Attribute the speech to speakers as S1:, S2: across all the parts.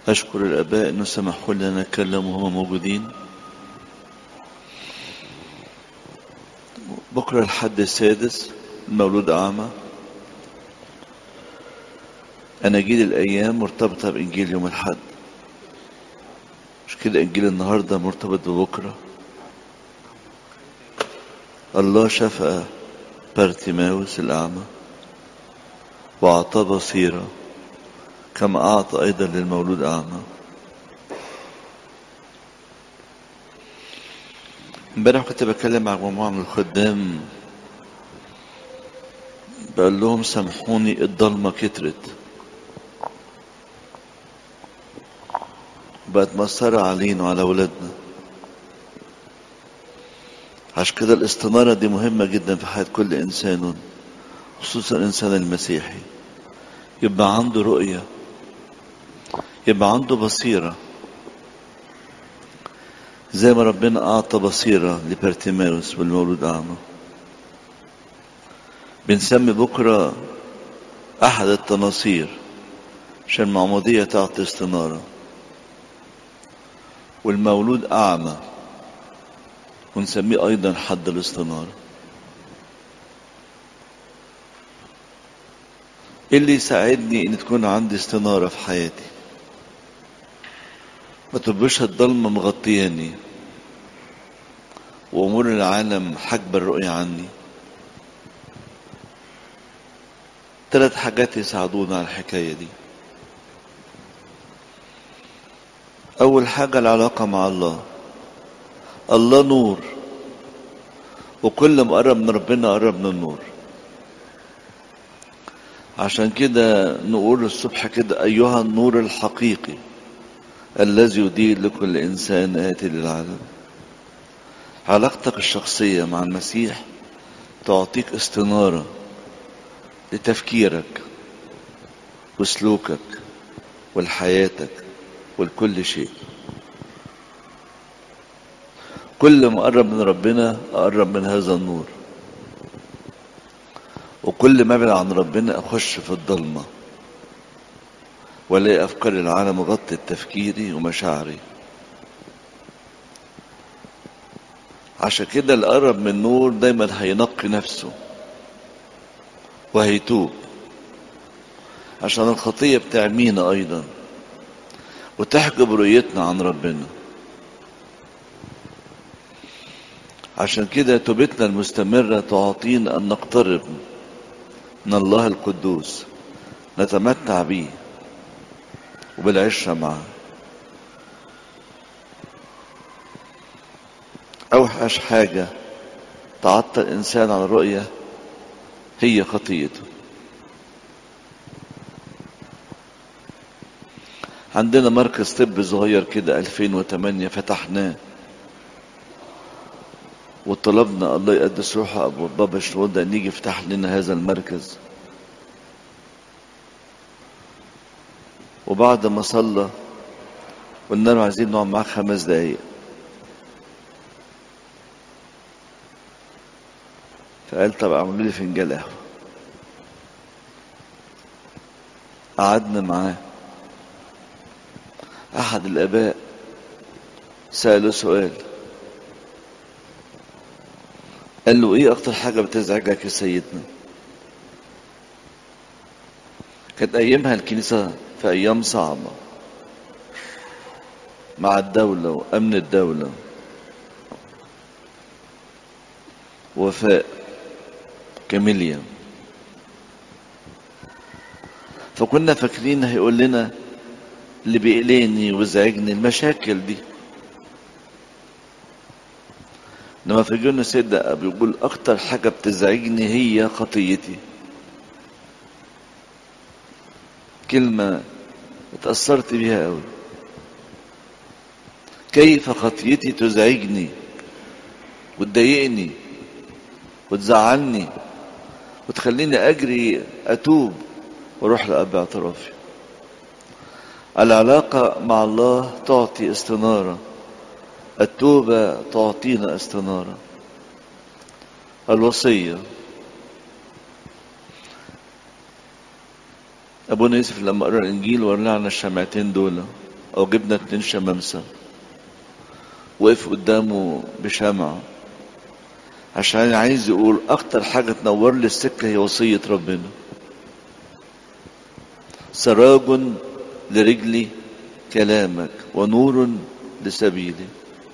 S1: أشكر الآباء إنه سمحوا لنا نتكلم وهم موجودين بكرة الحد السادس المولود أعمى أناجيل الأيام مرتبطة بإنجيل يوم الحد مش كده إنجيل النهاردة مرتبط ببكرة الله شفى بارتيماوس الأعمى وأعطاه بصيرة كما أعطى أيضا للمولود أعمى امبارح كنت بتكلم مع مجموعة من الخدام بقول لهم سامحوني الضلمة كترت بقت مأثرة علينا وعلى ولادنا عشان كده الاستنارة دي مهمة جدا في حياة كل إنسان خصوصا الإنسان المسيحي يبقى عنده رؤية يبقى عنده بصيرة زي ما ربنا أعطى بصيرة لبرتيماوس والمولود أعمى بنسمي بكرة أحد التناصير عشان المعمودية تعطي استنارة والمولود أعمى ونسميه أيضا حد الاستنارة إيه اللي يساعدني إن تكون عندي استنارة في حياتي ما تبقاش الضلمة مغطياني وأمور العالم حجب الرؤية عني ثلاث حاجات يساعدونا على الحكاية دي أول حاجة العلاقة مع الله الله نور وكل ما قرب من ربنا قرب من النور عشان كده نقول الصبح كده أيها النور الحقيقي الذي يضيء لكل إنسان آتي للعالم علاقتك الشخصية مع المسيح تعطيك استنارة لتفكيرك وسلوكك ولحياتك ولكل شيء كل ما أقرب من ربنا أقرب من هذا النور وكل ما ابعد عن ربنا أخش في الضلمة والاقي أفكار العالم غطت تفكيري ومشاعري عشان كده اللي قرب من النور دايما هينقي نفسه وهيتوب عشان الخطية بتعمينا أيضا وتحجب رؤيتنا عن ربنا عشان كده توبتنا المستمرة تعطينا أن نقترب من الله القدوس نتمتع به وبالعشرة معه أوحش حاجة تعطل الإنسان عن الرؤية هي خطيته عندنا مركز طب صغير كده 2008 فتحناه وطلبنا الله يقدس روحه ابو بابا شنودة ان يجي يفتح لنا هذا المركز وبعد ما صلى قلنا له عايزين نقعد معاك خمس دقايق فقال طب اعملوا لي فنجان قهوه قعدنا معاه احد الاباء ساله سؤال قال له ايه اكتر حاجة بتزعجك يا سيدنا كانت ايامها الكنيسة في ايام صعبة مع الدولة وامن الدولة وفاء كاميليا فكنا فاكرين هيقول لنا اللي بيقلقني ويزعجني المشاكل دي لما في جون سيدة بيقول أكتر حاجة بتزعجني هي خطيتي كلمة اتأثرت بيها أوي كيف خطيتي تزعجني وتضايقني وتزعلني وتخليني أجري أتوب وأروح لأب اعترافي العلاقة مع الله تعطي استنارة التوبة تعطينا استنارة الوصية أبونا يوسف لما قرأ الإنجيل ولعنا الشمعتين دول او جبنا اتنين شمامسة وقف قدامه بشمعة عشان عايز يقول اكتر حاجة تنور لي السكة هي وصية ربنا سراج لرجلي كلامك ونور لسبيلي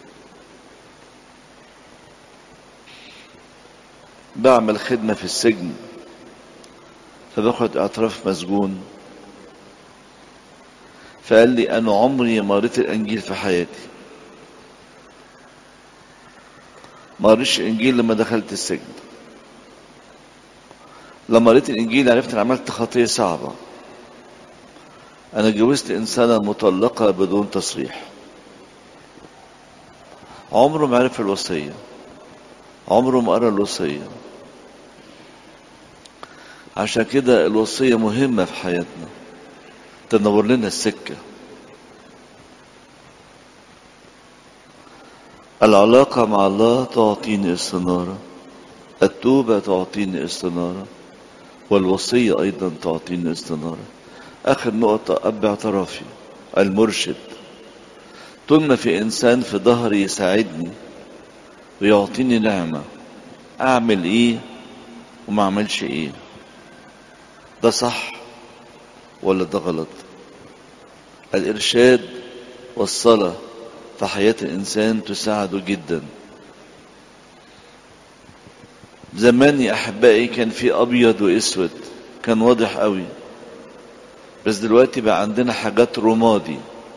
S1: بعمل خدمة في السجن فباخد اعتراف مسجون فقال لي انا عمري ما قريت الانجيل في حياتي ما قريتش الانجيل لما دخلت السجن لما قريت الانجيل عرفت ان عملت خطيه صعبه انا جوزت انسانه مطلقه بدون تصريح عمره ما عرف الوصيه عمره ما قرا الوصيه عشان كده الوصيه مهمه في حياتنا تنور لنا السكه العلاقة مع الله تعطيني استنارة التوبة تعطيني استنارة والوصية أيضا تعطيني استنارة آخر نقطة أب اعترافي المرشد طول ما في إنسان في ظهري يساعدني ويعطيني نعمة أعمل إيه وما أعملش إيه ده صح ولا ده غلط الإرشاد والصلاة في حياة الإنسان تساعده جدا زمان يا أحبائي كان في أبيض وأسود كان واضح قوي بس دلوقتي بقى عندنا حاجات رمادي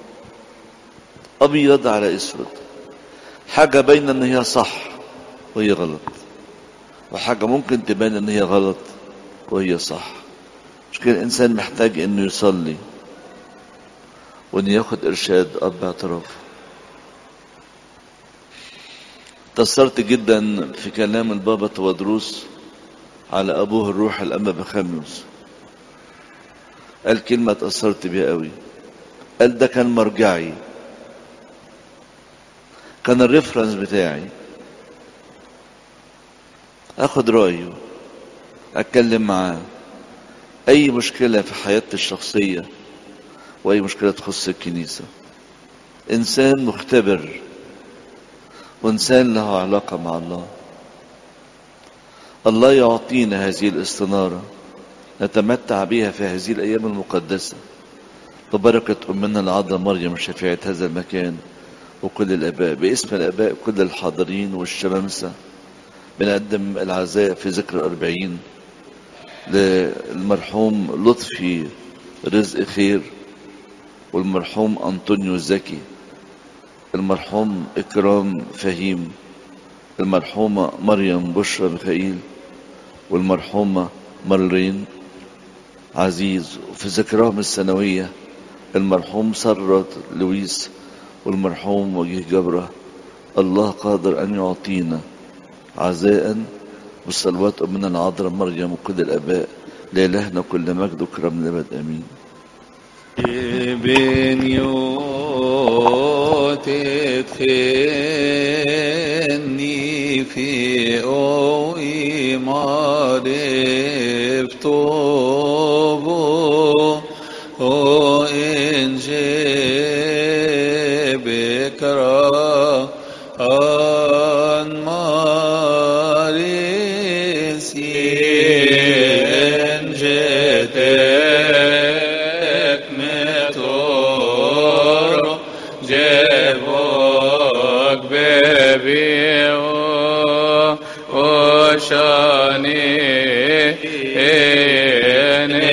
S1: أبيض على أسود حاجة باينة إن هي صح وهي غلط وحاجة ممكن تبان إن هي غلط وهي صح مش كده الإنسان محتاج إنه يصلي وإنه ياخد إرشاد أب اعتراف تأثرت جدا في كلام البابا تودروس على أبوه الروح الأنبا بخميس قال كلمة تأثرت بيها قوي قال ده كان مرجعي كان الريفرنس بتاعي اخد رأيه اتكلم معاه اي مشكلة في حياتي الشخصية واي مشكلة تخص الكنيسة انسان مختبر وانسان له علاقة مع الله الله يعطينا هذه الاستنارة نتمتع بها في هذه الايام المقدسة ببركة امنا العذراء مريم شفيعة هذا المكان وكل الاباء باسم الاباء كل الحاضرين والشمامسة بنقدم العزاء في ذكر الأربعين للمرحوم لطفي رزق خير والمرحوم أنطونيو زكي المرحوم إكرام فهيم المرحومة مريم بشرى ميخائيل والمرحومة مرلين عزيز وفي ذكراهم السنوية المرحوم سرة لويس والمرحوم وجيه جبرة الله قادر أن يعطينا عزاء بالصلوات أمنا العذراء مريم وكل الآباء لإلهنا كل مجد وكرم لأبد آمين
S2: بنيوت تدخلني في أوي معرفتو وإن جبك أن مارسين جتك متور جبك ببي وشاني